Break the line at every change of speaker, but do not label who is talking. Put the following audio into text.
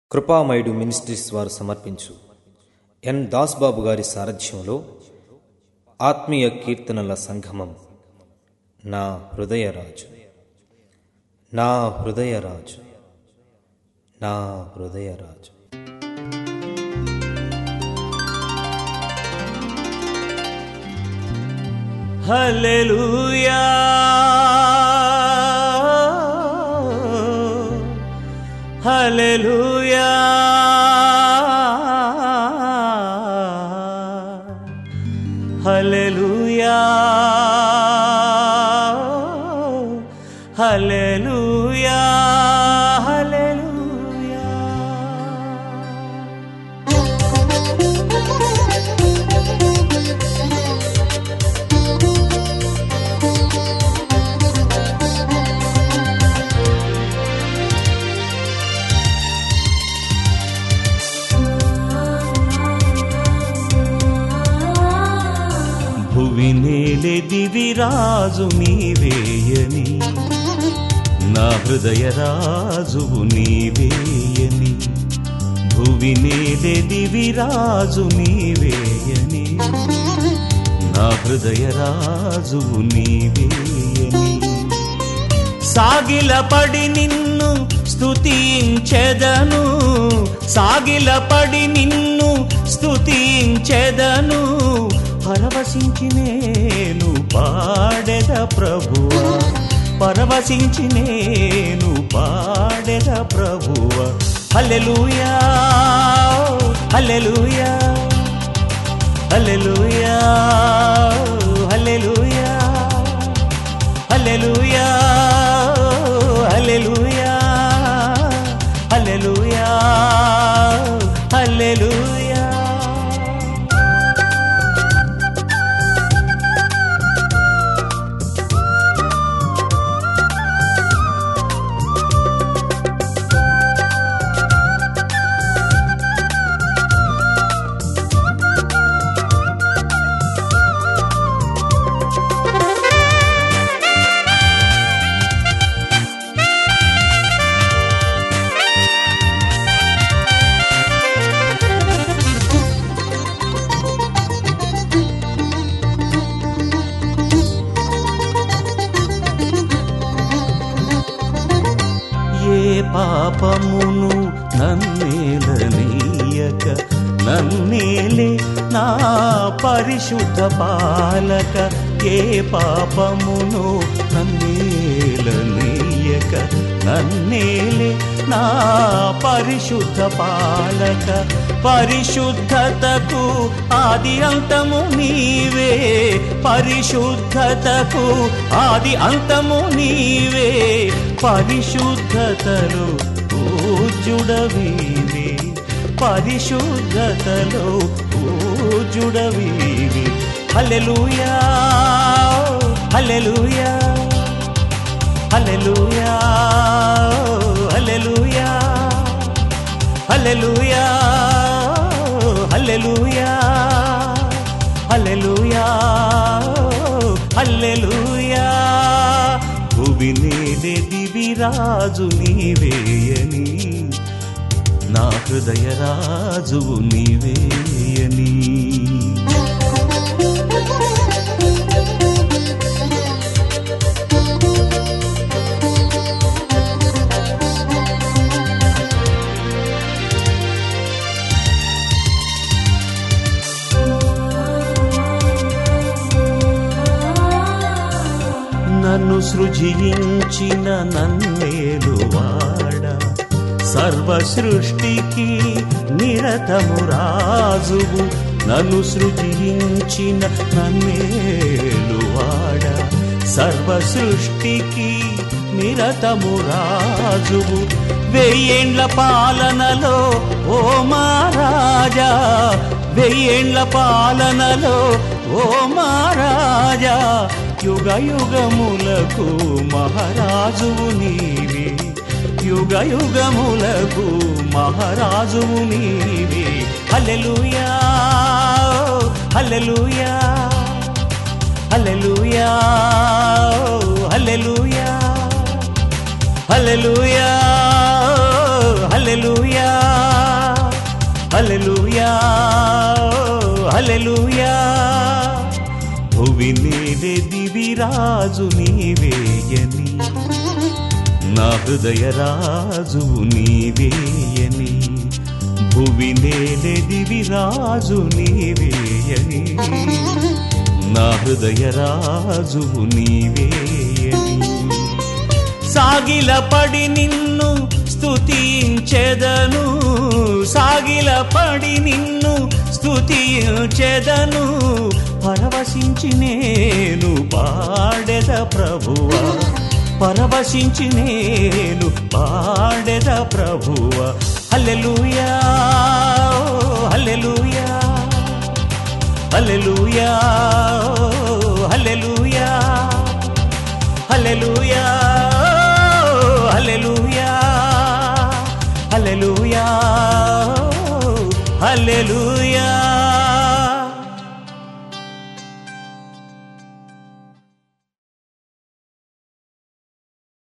కృపామయుడు ministries వారు సమర్పించు ఎన్ దాస్బాబు గారి సారథ్యంలో ఆత్మీయ కీర్తనల సంగమం నా హృదయరాజు నా హృదయరాజు నా హృదయరాజు
హల్లెలూయా హల్లెలూయా హల్లెలూయా హల్లెలూయా హల్లెలూయా భువి నేలె దివిరాజు నీవేయని నా హృదయ రాజువు నీవేయని భువి నేలె దివిరాజు నీవేయని నా హృదయ రాజువు నీవేయని సాగిలపడి నిన్ను స్తుతించెదను సాగిలపడి నిన్ను స్తుతించెదను పరవశించి నేను పాడెద ప్రభువా పరవశించి నేను పాడెద ప్రభువా హల్లెలూయా హల్లెలూయా హల్లెలూయా హల్లెలూయా హల్లెలూయా హల్లెలూయా హల్లెలూయా హల్లెలూయా ఏ పాపమును నన్నేలనీయక నన్నేలే నా పరిశుద్ధ పాలక ఏ పాపమును నన్నేలనీయక నన్నేలే నా పరిశుద్ధ పాలక పరిశుద్ధతకు ఆది అంతము నీవే పరిశుద్ధతకు ఆది అంతము నీవే పరిశుద్ధతలో పూజుడవీవి పరిశుద్ధతలో పూజుడవీవి హల్లెలూయా హల్లెలూయా హల్లెలూయా హల్లెలూయా హల్లెలూయా హల్లెలూయా హల్లెలూయా హల్లెలూయా భువి నేలే దివిరాజు నీవేయని నా హృదయ రాజువు నీవేయని నన్ను సృజించిన నన్నేలువాడ సర్వ సృష్టికి నిరతము రాజువు నన్ను సృజించిన నన్నేలువాడ సర్వ సృష్టికి నిరతము రాజువు వెయ్యేండ్ల పాలనలో ఓ మహారాజా వెయ్యేండ్ల పాలనలో ఓ మహారాజా యుగ యుగములకు మహారాజువు నీవే యుగ యుగములకు మహారాజువు నీవే హల్లెలూయా హల్లెలూయా హల్లెలూయా హల్లెలూయా హల్లెలూయా హల్లెలూయా హల్లెలూయా హల్లెలూయా భువి నేలే దివిరాజు నీవేయని నా హృదయ రాజు నీవేయని భువి నేలే దివిరాజు నీవేయని నా హృదయ రాజు నీవేయని సాగిల పడి నిన్ను స్తుతించెదను సాగిల పడి నిన్ను స్తుతించెదను పరవశించి నేను పాడెద ప్రభువా పరవశించి నేను పాడెద ప్రభువా హల్లెలూయా హల్లెలూయా హల్లెలూయా హల్లెలూయా హల్లెలూయా హల్లెలూయా హల్లెలూయా హల్లెలూయా